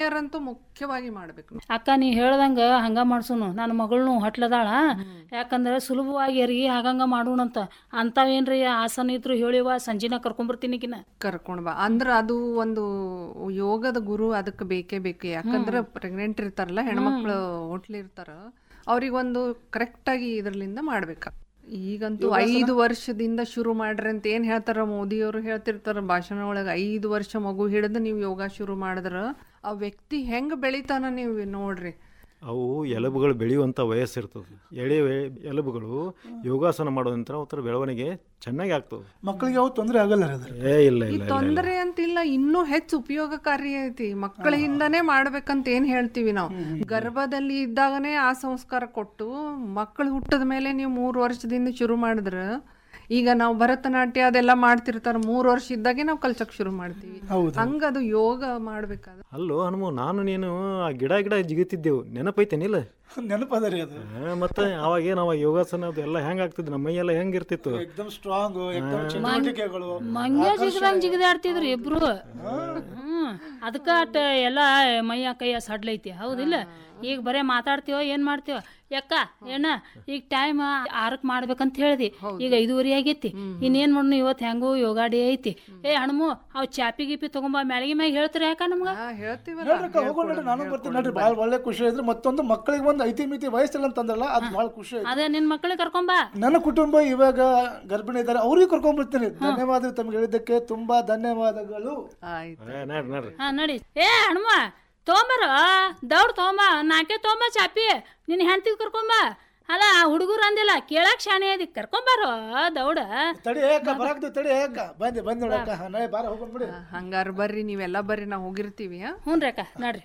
Care ಅಂತೂ ಮುಖ್ಯವಾಗಿ ಮಾಡ್ಬೇಕು ಅಕ್ಕ ನೀ ಹೇಳ್ದಂಗ ಹಂಗ ಮಾಡ್ಸುನು ನನ್ನ ಮಗಳನು ಹೊಟ್ಲದಾಳ ಯಾಕಂದ್ರೆ ಸುಲಭವಾಗಿ ಹೆರಿಗೆ ಹಾಗಂಗ ಮಾಡೋಣಂತ ಅಂತಾವೇನ್ರಿ ಆಸನ ಇದ್ರು ಹೇಳಿವ ಸಂಜಿನ ಕರ್ಕೊಂಬರ್ತೀನಿ ಕಿನ ಕರ್ಕೊಂಡ್ ಬಾ ಅಂದ್ರ ಅದು ಒಂದು ಯೋಗದ ಗುರು ಅದಕ್ಕೆ ಬೇಕೇ ಬೇಕು ಯಾಕಂದ್ರೆ ಪ್ರೆಗ್ನೆಂಟ್ ಇರ್ತಾರಲ್ಲ ಹೆಣ್ಮಕ್ಳು ಹೋಟ್ಲಿರ್ತಾರ ಅವ್ರಿಗೊಂದು ಕರೆಕ್ಟ್ ಆಗಿ ಇದ್ರಲಿಂದ ಮಾಡ್ಬೇಕ ಈಗಂತೂ ಐದು ವರ್ಷದಿಂದ ಶುರು ಮಾಡ್ರಿ ಅಂತ ಏನ್ ಹೇಳ್ತಾರ ಮೋದಿಯವರು ಹೇಳ್ತಿರ್ತಾರ ಭಾಷಣ ಒಳಗ ಐದು ವರ್ಷ ಮಗು ಹಿಡಿದು ನೀವು ಯೋಗ ಶುರು ಮಾಡಿದ್ರ ಆ ವ್ಯಕ್ತಿ ಹೆಂಗ್ ಬೆಳಿತಾನ ನೀವು ನೋಡ್ರಿ ಅವು ಎಲುಬುಗಳು ಬೆಳೆಯುವಂಥ ವಯಸ್ಸಿರ್ತದೆ ಎಳೆ ವೆ- ಎಲುಬುಗಳು ಯೋಗಾಸನ ಮಾಡೋದಂತರ ಅವತ್ತರ ಬೆಳವಣಿಗೆ ಚೆನ್ನಾಗಿ ಆಗ್ತದೆ ಮಕ್ಕಳಿಗೆ ಯಾವ ತೊಂದರೆ ಆಗಲ್ಲ ರೀ ಅದ್ರ ಏ ಇಲ್ಲ ಈ ಇಲ್ಲ ಇಲ್ಲ ತೊಂದರೆ ಅಂತಿಲ್ಲ ಇನ್ನೂ ಹೆಚ್ಚು ಉಪಯೋಗಕಾರಿ ಐತಿ ಮಕ್ಕಳಿಂದನೇ ಮಾಡ್ಬೇಕಂತ ಏನ್ ಹೇಳ್ತೀವಿ ನಾವು ಗರ್ಭದಲ್ಲಿ ಇದ್ದಾಗನೇ ಆ ಸಂಸ್ಕಾರ ಕೊಟ್ಟು ಮಕ್ಕಳು ಹುಟ್ಟದ ಮೇಲೆ ನೀವು ಮೂರು ವರ್ಷದಿಂದ ಶುರು ಮಾಡಿದ್ರ ಈಗ ನಾವು ಭರತನಾಟ್ಯ ಅದೆಲ್ಲ ಮಾಡ್ತಿರ್ತಾರ ಮೂರು ವರ್ಷ ಇದ್ದಾಗೆ ನಾವು ಕಲ್ಸಕ್ ಶುರು ಮಾಡ್ತೀವಿ ಹಂಗ ಅದು ಯೋಗ ಮಾಡ್ಬೇಕಾದ ಅಲ್ಲೋ ಹನುಮ ನಾನು ನೀನು ಆ ಗಿಡ ಗಿಡ ಜಿಗಿತಿದ್ದೆವು ನೆನಪೈತೇನಿಲ್ಲ ನೆನಪದ ರೀ ಅದು ಆ, ಮತ್ತೆ ಅವಾಗ ಏನು ಅವಾಗ ಯೋಗಾಸನ ಅದು ಎಲ್ಲ ಹೆಂಗ್ ಆಗ್ತಿದ್ದು ನಮ್ಮ ಮೈಯೆಲ್ಲ ಹೆಂಗಿರ್ತಿತ್ತು ಎಕ್ದಮ್ ಸ್ಟ್ರಾಂಗ್ ಎಕ್ದಮ್ ಚಟುವಟಿಕೆಗಳು ಮಂಗ್ಯ ಜಿಗದಂಗ್ ಜಿಗದಾಡ್ತಿದ್ರು ಇಬ್ರು ಹ್ಮ್ ಅದಕ್ಕ ಅಟ್ ಎಲ್ಲ ಮೈಯ ಕೈಯ ಸಡ್ಲೈತಿ ಹೌದಿಲ್ಲ ಈಗ ಬರೇ ಮಾತಾಡ್ತೀವೋ ಏನ್ ಮಾಡ್ತೀವೋ ಯಾಕ ಏನ ಈಗ ಟೈಮ್ ಆರಕ್ ಮಾಡ್ಬೇಕಂತ ಹೇಳ್ದಿ ಈಗ ಐದುವರೆ ಆಗೈತಿ ಇನ್ನೇನ್ ಮಾಡೋಣ ಇವತ್ತು ಹೆಂಗೋ ಯೋಗ ಡೇ ಐತಿ ಏ ಹಣ್ಮು ಅವ್ ಚಾಪಿ ಗಿಪಿ ತಗೊಂಬ ಮ್ಯಾಲಿಗೆ ಮ್ಯಾಗ ಹೇಳ್ತೀರ ಯಾಕ ನಮ್ಗ ಹೇಳ್ತೀವಲ್ಲ ನೋಡ್ರಕ್ಕ ಹೋಗೋಣ ನೋಡ್ರಿ ನಾನು ಬರ್ತೀನಿ ನೋಡ್ರಿ ಭಾಳ ಒಳ್ಳೆ ಖುಷಿ ಆಯ್ತು ಮತ್ತೊಂದು ಮಕ್ಕಳಿಗೆ ಒಂದು ಐತಿ ಮಿತಿ ವಯಸ್ಸಿಲ್ಲ ಅಂತಂದ್ರಲ್ಲ ಅದು ಭಾಳ ಖುಷಿ ಆಯ್ತು ಅದೇ ನಿನ್ ಮಕ್ಕಳಿಗೆ ಕರ್ಕೊಂಬ ನನ್ನ ಕುಟುಂಬ ಇವಾಗ ಗರ್ಭಿಣಿ ಇದ್ದಾರೆ ಅವ್ರಿಗೆ ಕರ್ಕೊಂಡ್ಬಿಡ್ತೀನಿ ಧನ್ಯವಾದ ತಮ್ಗೆ ಹೇಳಿದ್ದಕ್ಕೆ ತುಂಬಾ ಧನ್ಯವಾದಗಳು ಆಯ್ತು ಏ, ನೋಡ್ರಿ ನೋಡ್ರಿ ಹಾ ನಡಿ ಏ ಹಣ್ಮ ತೊಗೊಂಬರ ದೌಡ್ ತೊಗೊಂಬ ನಾಕೆ ತೊಗೊಂಬ ಚಾಪಿ ನಿನ್ ಹೆಂಡತಿಗೆ ಕರ್ಕೊಂಬ ಅಲ್ಲ ಹುಡುಗರು ಅಂದಿಲ್ಲ ಕೇಳಕ್ ಶಾಣೆ ಅದಿ ಕರ್ಕೊಂಬಾರೋ ದೌಡ ತಡಿ ಏಕ ಬರಾಕ್ದು ತಡಿ ಏಕ ಬಂದೆ ಬಂದ್ ನೋಡಕ್ಕ ಹಾ, ನಾಳೆ ಬಾರ ಹೋಗೋಣ ಬಿಡಿ ಹಂಗಾರ ಬರ್ರಿ ನೀವೆಲ್ಲ ಬರ್ರಿ ನಾವು ಹೋಗಿರ್ತೀವಿ ಆ? ಹ್ಞೂ ಅಕ್ಕ ನಡ್ರಿ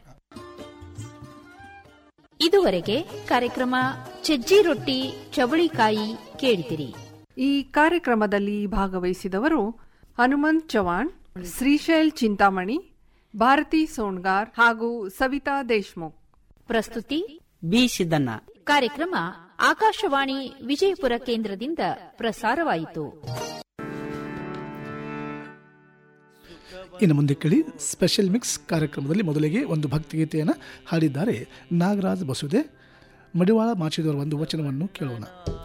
ಇದುವರೆಗೆ ಕಾರ್ಯಕ್ರಮ ಸಜ್ಜಿ ರೊಟ್ಟಿ ಚವಳಿಕಾಯಿ ಕೇಳಿದಿರಿ ಈ ಕಾರ್ಯಕ್ರಮದಲ್ಲಿ ಭಾಗವಹಿಸಿದವರು ಹನುಮಂತ್ ಚವಾಣ್ ಶ್ರೀಶೈಲ್ ಚಿಂತಾಮಣಿ ಭಾರತಿ ಸೋಣ್ಗಾರ್ ಹಾಗೂ ಸವಿತಾ ದೇಶ್ಮುಖ್ ಪ್ರಸ್ತುತಿ ಬಿ ಸಿದ್ದಣ್ಣ ಕಾರ್ಯಕ್ರಮ ಆಕಾಶವಾಣಿ ವಿಜಯಪುರ ಕೇಂದ್ರದಿಂದ ಪ್ರಸಾರವಾಯಿತು ಇನ್ನು ಮುಂದೆ ಕೇಳಿ ಸ್ಪೆಷಲ್ ಮಿಕ್ಸ್ ಕಾರ್ಯಕ್ರಮದಲ್ಲಿ ಮೊದಲಿಗೆ ಒಂದು ಭಕ್ತಿಗೀತೆಯನ್ನು ಹಾಡಿದ್ದಾರೆ ನಾಗರಾಜ್ ಬಸುದೆ ಮಡಿವಾಳ ಮಾಚಿದವರ ಒಂದು ವಚನವನ್ನು ಕೇಳೋಣ